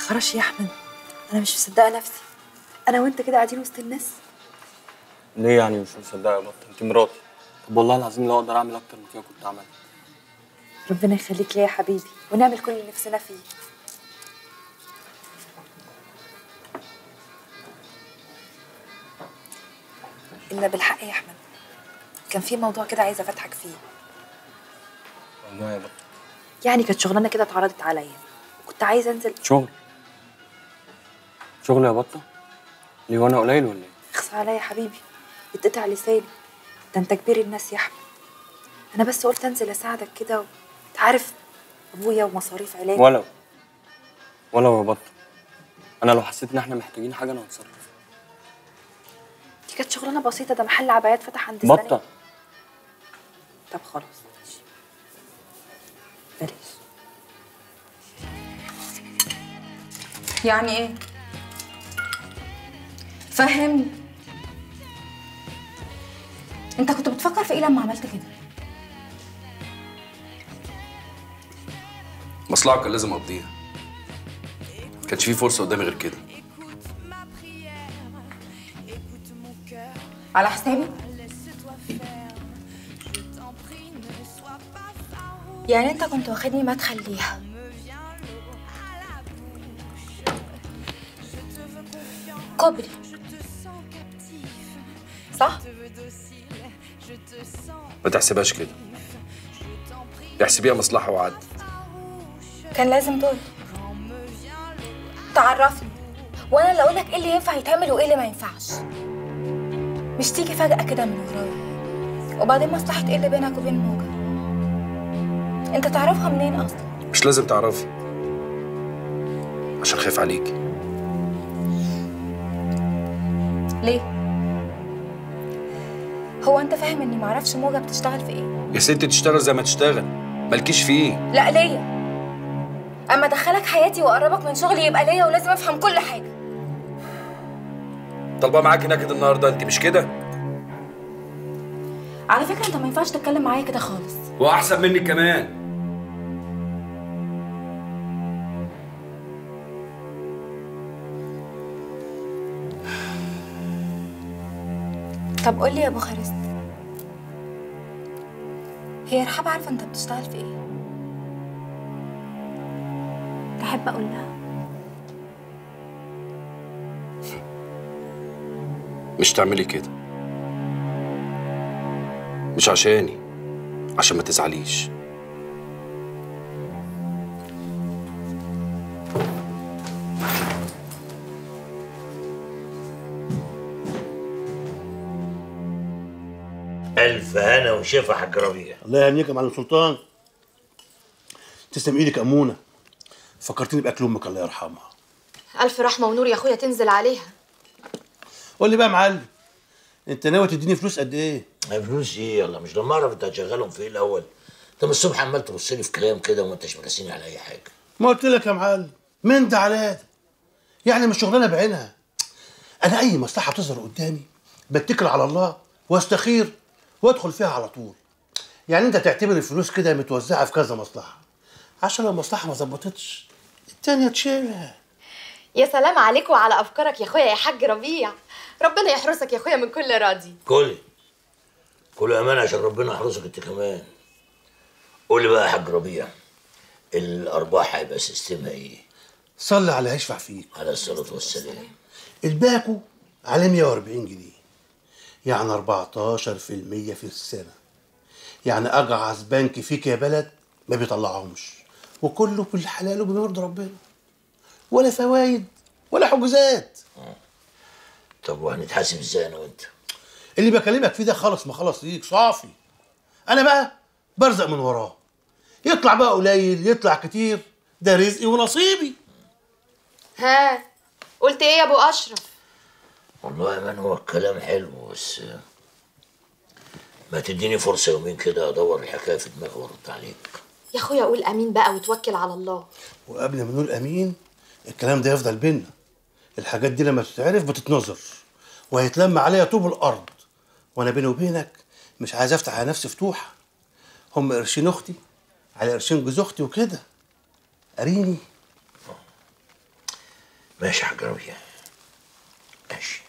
خرش يا احمد انا مش مصدقه نفسي انا وانت كده قاعدين وسط الناس ليه يعني مش مصدقه يا بطه انت مراتي طب والله العظيم لو اقدر اعمل اكتر من كده كنت عملت ربنا يخليك ليا يا حبيبي ونعمل كل اللي نفسنا فيه الا بالحق يا احمد كان في موضوع كده عايزه افتحك فيه والله يا بطه يعني كانت شغلانه كده اتعرضت عليا كنت عايزه انزل شغل شغل يا بطه ليه وانا قليل ولا ايه اخصى عليا يا حبيبي اتقطع لساني ده انت كبير الناس يا احمد انا بس قلت انزل اساعدك كده وانت عارف ابويا ومصاريف علاج ولو ولو يا بطه انا لو حسيت ان احنا محتاجين حاجه انا هتصرف دي كانت شغلانه بسيطه ده محل عبايات فتح عند السنة. بطه طب خلاص ماشي بلاش يعني ايه فهمني انت كنت بتفكر في ايه لما عملت كده مصلحة كان لازم اقضيها كانش في فرصة قدامي غير كده على حسابي يعني انت كنت واخدني مدخل ليها كوبري صح ما تحسبهاش كده احسبيها مصلحة وعد كان لازم تقول تعرفني وانا اللي اقولك ايه اللي ينفع يتعمل وايه اللي ما ينفعش مش تيجي فجأة كده من ورايا وبعدين مصلحة ايه اللي بينك وبين موجة انت تعرفها منين اصلا مش لازم تعرفي عشان خايف عليكي ليه هو انت فاهم اني معرفش موجة بتشتغل في ايه يا ست تشتغل زي ما تشتغل مالكيش فيه لا ليا اما ادخلك حياتي واقربك من شغلي يبقى ليا ولازم افهم كل حاجة طالبة معاكي نكد النهاردة انت مش كده على فكرة انت ما ينفعش تتكلم معايا كده خالص واحسن منك كمان طب قول لي يا بوخارست هي رحاب عارفة انت بتشتغل في ايه تحب اقول لها مش تعملي كده مش عشاني عشان ما تزعليش ألف هنا وشفا حاج ربيع الله يهنيك يا معلم سلطان تسلم ايدك يا امونه فكرتني باكل امك الله يرحمها ألف رحمة ونور يا أخويا تنزل عليها قول لي بقى يا معلم انت ناوي تديني فلوس قد ايه فلوس ايه يلا مش لما اعرف انت هتشغلهم في ايه الاول انت من الصبح عمال تبص لي في كلام كده وما انتش مراسيني على اي حاجه ما قلت لك يا معلم من ده على ده يعني مش شغلانه بعينها انا اي مصلحه تظهر قدامي بتكل على الله واستخير وادخل فيها على طول يعني انت تعتبر الفلوس كده متوزعه في كذا مصلحه عشان لو مصلحه ما ظبطتش التانيه تشيلها يا سلام عليك وعلى أفكارك يا أخويا يا حاج ربيع ربنا يحرسك يا أخويا من كل راضي كل كل امان عشان ربنا يحرسك انت كمان قول لي بقى يا حاج ربيع الارباح هيبقى سيستمها ايه صلي على هيشفع فيك على الصلاه والسلام الباكو على 140 جنيه يعني 14% في السنة يعني أجعص بنك فيك يا بلد ما بيطلعهمش وكله بالحلال وبيرضي ربنا ولا فوايد ولا حجوزات طب وهنتحاسب ازاي انا وانت اللي بكلمك فيه ده خلص ما خلص ليك صافي أنا بقى برزق من وراه يطلع بقى قليل يطلع كتير ده رزقي ونصيبي ها قلت إيه يا أبو أشرف والله يا مان هو الكلام حلو بس ما تديني فرصه يومين كده ادور الحكايه في دماغي وارد عليك يا أخويا قول أمين بقى وتوكل على الله وقبل ما نقول امين الكلام ده يفضل بينا الحاجات دي لما تتعرف بتتنظر وهيتلم عليا طوب الارض وانا بيني وبينك مش عايز افتح على نفسي فتوحه هم قرشين اختي على قرشين جوز اختي وكده قريني ماشي يا حاج ربيع ماشي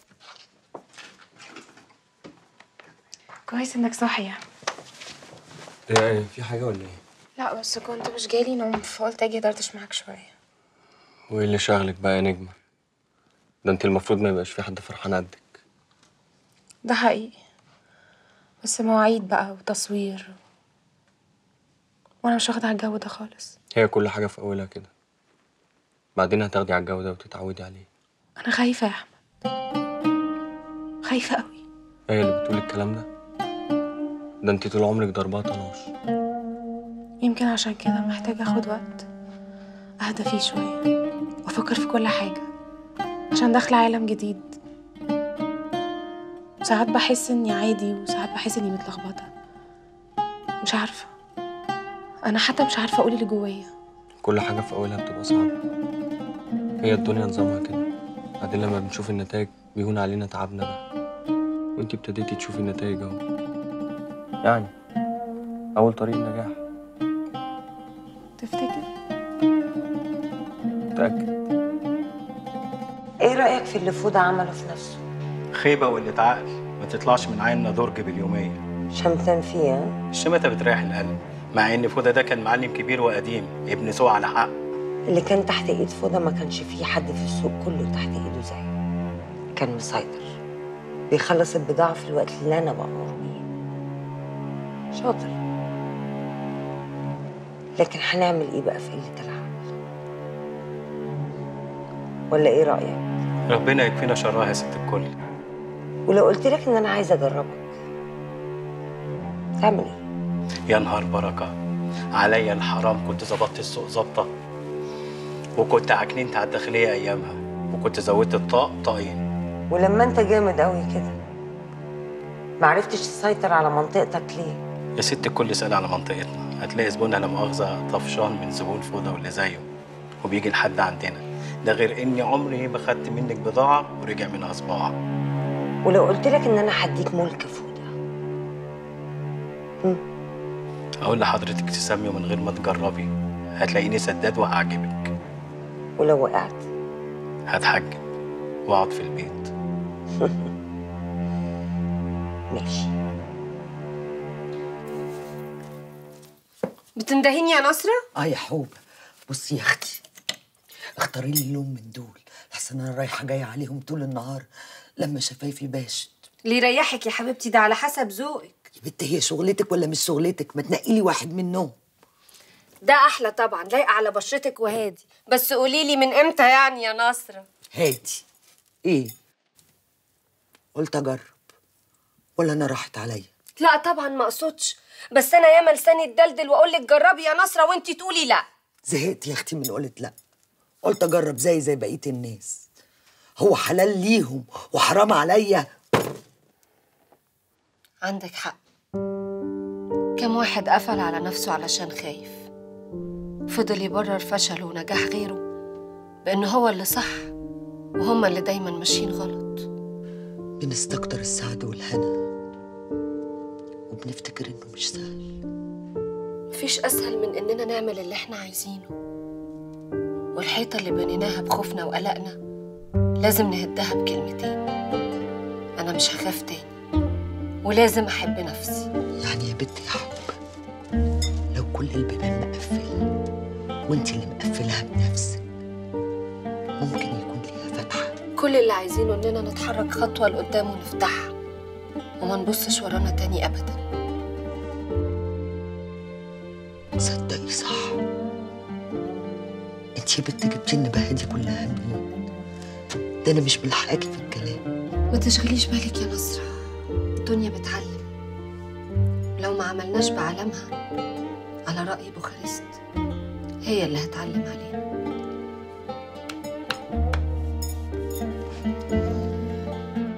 كويس انك صاحي ايه ايه في حاجه ولا ايه لا بس كنت مش جايلي نوم فقلت اجي دردش معاك شويه وايه اللي شاغلك بقى يا نجمه ده انت المفروض ما يبقاش في حد فرحان قدك ده حقيقي بس مواعيد بقى وتصوير وانا مش واخده على الجو ده خالص هي كل حاجه في اولها كده بعدين هتاخدي على الجو ده وتتعودي عليه انا خايفه يا احمد خايفه قوي هي اللي بتقول الكلام ده ده انت طول عمرك ضربات طناش يمكن عشان كده محتاجه اخد وقت اهدى فيه شويه وافكر في كل حاجه عشان داخله عالم جديد ساعات بحس اني عادي وساعات بحس اني متلخبطه مش عارفه انا حتى مش عارفه اقول اللي جوايا كل حاجه في اولها بتبقى صعبه هي الدنيا نظامها كده بعدين لما بنشوف النتائج بيهون علينا تعبنا ده وانت ابتديتي تشوفي النتائج اهو يعني اول طريق نجاح تفتكر متاكد ايه رأيك في اللي فودة عمله في نفسه؟ خيبة وقلة عقل ما تطلعش من عيننا درج باليومية شمتان فيه ها؟ الشماتة بتريح القلب مع ان فودة ده كان معلم كبير وقديم ابن سوء على حق اللي كان تحت ايد فودة ما كانش فيه حد في السوق كله تحت ايده زيه كان مسيطر بيخلص البضاعة في الوقت اللي انا بأمر بيه شاطر لكن هنعمل ايه بقى في قلة العقل؟ ولا ايه رأيك؟ ربنا يكفينا شرها يا ست الكل ولو قلت لك ان انا عايزة اجربك تعمل ايه؟ يا نهار بركة عليا الحرام كنت ظبطت السوق ظبطة وكنت عكننت على الداخلية أيامها وكنت زودت الطاق طاقين ولما انت جامد قوي كده معرفتش تسيطر على منطقتك ليه؟ يا ست الكل سأل على منطقتنا هتلاقي زبونها لا مؤاخذة طفشان من زبون فوضى واللي زيه وبيجي لحد عندنا ده غير إني عمري ما خدت منك بضاعة ورجع منها صباع ولو قلت لك ان انا هديك ملك فودة أقول لحضرتك تسمي من غير ما تجربي هتلاقيني سداد وهعجبك ولو وقعت هتحجب واقعد في البيت ماشي بتندهيني يا نصرة؟ اه يا حوب بصي يا اختي اختاري لي لون من دول لحسن انا رايحه جايه عليهم طول النهار لما شفايفي باشت اللي يريحك يا حبيبتي ده على حسب ذوقك يا بنت هي شغلتك ولا مش شغلتك ما تنقي لي واحد منهم ده احلى طبعا لايق على بشرتك وهادي بس قولي لي من امتى يعني يا نصرة هادي ايه قلت اجرب ولا انا راحت عليا لا طبعا ما اقصدش بس انا ياما لساني اتدلدل واقول لك جربي يا نصرة وانتي تقولي لا زهقت يا اختي من قلت لا قلت اجرب زي زي بقيه الناس هو حلال ليهم وحرام عليا عندك حق كم واحد قفل على نفسه علشان خايف فضل يبرر فشله ونجاح غيره بأنه هو اللي صح وهما اللي دايما ماشيين غلط بنستكتر السعد والهنا وبنفتكر انه مش سهل مفيش أسهل من إننا نعمل اللي إحنا عايزينه والحيطة اللي بنيناها بخوفنا وقلقنا لازم نهدها بكلمتين أنا مش هخاف تاني ولازم أحب نفسي يعني يا بنتي يا حب لو كل البيبان مقفلة وانت اللي مقفلها بنفسك ممكن يكون ليها فتحة كل اللي عايزينه إننا نتحرك خطوة لقدام ونفتحها وما نبصش ورانا تاني أبدا صدقي صح انت يا بنت جبتي النباهة دي كلها منين ده انا مش ملحقاكي في الكلام ما تشغليش بالك يا نصرة الدنيا بتعلم لو ما عملناش بعلمها على رأي بوخارست هي اللي هتعلم علينا